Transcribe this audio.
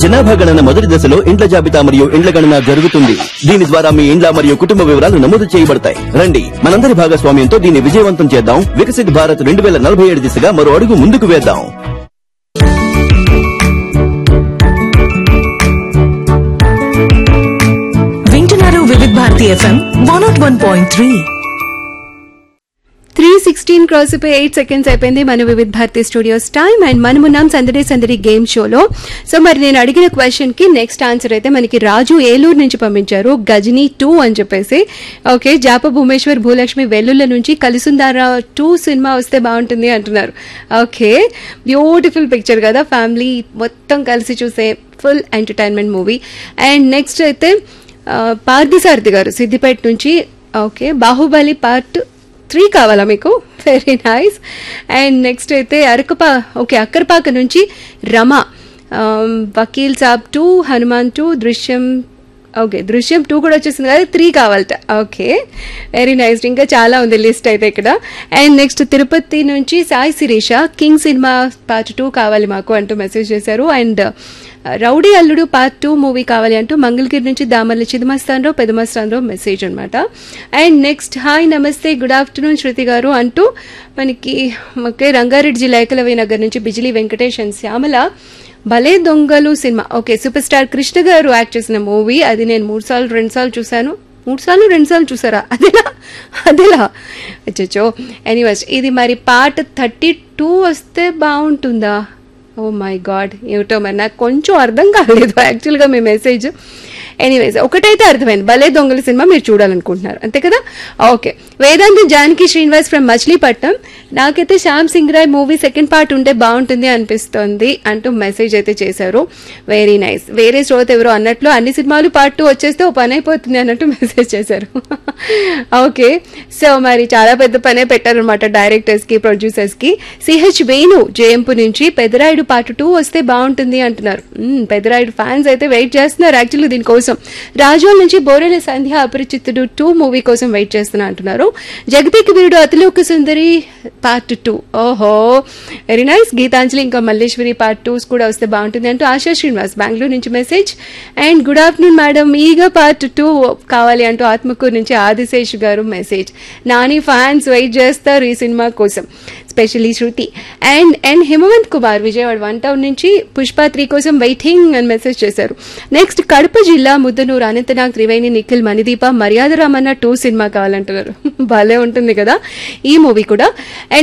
జనాభా గణన మొదటి దశలో ఇండ్ల జాబితా మరియు ఇండ్ల గణన జరుగుతుంది దీని ద్వారా మీ ఇండ్ల మరియు కుటుంబ వివరాలు నమోదు చేయబడతాయి రండి మనందరి భాగస్వామ్యంతో దీన్ని విజయవంతం చేద్దాం వికసిత్ భారత్ రెండు వేల నలభై ఏడు దిశగా మరో అడుగు ముందుకు వేద్దాం వింటున్నారు Vividh Bharati FM one naught one point three three sixteen cross అయిపోయి ఎయిట్ సెకండ్స్ అయిపోయింది మన వివిధ భారతి స్టూడియోస్ టైం అండ్ మనమున్నాం సందడి సందడి గేమ్ షోలో సో మరి నేను అడిగిన క్వశ్చన్ కి నెక్స్ట్ ఆన్సర్ అయితే మనకి రాజు ఏలూరు నుంచి పంపించారు గజనీ టూ అని చెప్పేసి ఓకే జాప భూమేశ్వర్ భూలక్ష్మి వెల్లుల్ల నుంచి కలిసుందారా టూ సినిమా వస్తే బాగుంటుంది అంటున్నారు ఓకే బ్యూటిఫుల్ పిక్చర్ కదా ఫ్యామిలీ మొత్తం కలిసి చూసే full entertainment movie and next అయితే ఆ, పార్థసారథి గారు సిద్దిపేట నుంచి ఓకే బాహుబలి పార్ట్ త్రీ కావాలా మీకు వెరీ నైస్ అండ్ నెక్స్ట్ అయితే అరకపా ఓకే అక్కరపాక నుంచి రమ ఆమ్, Vakeel Saab two Hanuman two Drishyam okay Drishyam two కూడా వచ్చేసింది కదా త్రీ కావాలట ఓకే వెరీ నైస్ ఇంకా చాలా ఉంది లిస్ట్ అయితే ఇక్కడ అండ్ నెక్స్ట్ తిరుపతి నుంచి సాయి శిరీష కింగ్ సినిమా పార్ట్ టూ కావాలి మాకు అంటూ మెసేజ్ చేశారు and Rowdy Alludu part two movie కావాలి అంటూ మంగళగిరి నుంచి దామర్ల చిదమస్తాన్రావు పెదమస్తాన్రావు మెసేజ్ అనమాట అండ్ నెక్స్ట్ హాయ్ నమస్తే గుడ్ ఆఫ్టర్నూన్ శృతి గారు అంటూ మనకి ఓకే రంగారెడ్డి జిల్లా ఏకలవ్య నగర్ నుంచి బిజిలీ వెంకటేష్ అండ్ శ్యామల భలే దొంగలు సినిమా okay super star Krishna garu act చేసిన మూవీ అది నేను మూడు సార్లు రెండు సార్లు చూశాను మూడు సార్లు రెండు సార్లు చూసారా అదేలా అదేలా అచ్చో ఎనీవేస్ ఇది మరి పార్ట్ థర్టీ టూ వస్తే బాగుంటుందా ఓ మై గాడ్ ఏమిటో మరి నాకు కొంచెం అర్థం కాలేదు యాక్చువల్గా మీ మెసేజ్ ఎనీవేస్ ఒకటైతే అర్థమైంది భలే దొంగల సినిమా మీరు చూడాలనుకుంటున్నారు అంతే కదా ఓకే వేదాంతి జానకి శ్రీనివాస్ ఫ్రమ్ మచిలీపట్నం నాకైతే Shyam Singh Roy movie second part ఉంటే బాగుంటుంది అనిపిస్తుంది అంటూ మెసేజ్ అయితే చేశారు వెరీ నైస్ వేరే శ్రోత ఎవరో అన్నట్లు అన్ని సినిమాలు పార్ట్ టూ వచ్చేస్తే ఓ పని అయిపోతుంది అన్నట్టు మెసేజ్ చేశారు ఓకే సో మరి చాలా పెద్ద పనే పెట్టారనమాట డైరెక్టర్స్ కి ప్రొడ్యూసర్స్ కి సిహెచ్ వేణు జయంపు నుంచి పెదరాయుడు పార్ట్ టూ వస్తే బాగుంటుంది అంటున్నారు మ్మ్, పెదరాయుడు ఫ్యాన్స్ అయితే వెయిట్ చేస్తున్నారు యాక్చువల్లీ దీనికోసం రాజోల్ నుంచి బోరెల సంధ్య అపరిచితుడు టూ మూవీ కోసం వెయిట్ చేస్తున్నా అంటున్నారు జగతికి వీరుడు అతిలోక సుందరి పార్ట్ టూ ఓహో వెరీ నైస్ గీతాంజలి ఇంకా మల్లేశ్వరి పార్ట్ టూస్ కూడా వస్తే బాగుంటుంది అంటూ ఆశా శ్రీనివాస్ బెంగళూరు నుంచి message and good afternoon madam Eega part two కావాలి అంటూ ఆత్మకూరు నుంచి ఆదిశేష్ గారు మెసేజ్ నాని ఫ్యాన్స్ వెయిట్ చేస్తారు ఈ సినిమా కోసం specially Shruti and and Himavanth Kumar Vijayawada one town నుంచి పుష్ప త్రీ కోసం వెయిటింగ్ అని మెసేజ్ చేశారు నెక్స్ట్ కడప జిల్లా ముద్దనూరు అనంతనాగ్ త్రివేణి నిఖిల్ మణిదీప మర్యాద రామన్న టూ సినిమా కావాలంటున్నారు భలే ఉంటుంది కదా ఈ మూవీ కూడా అండ్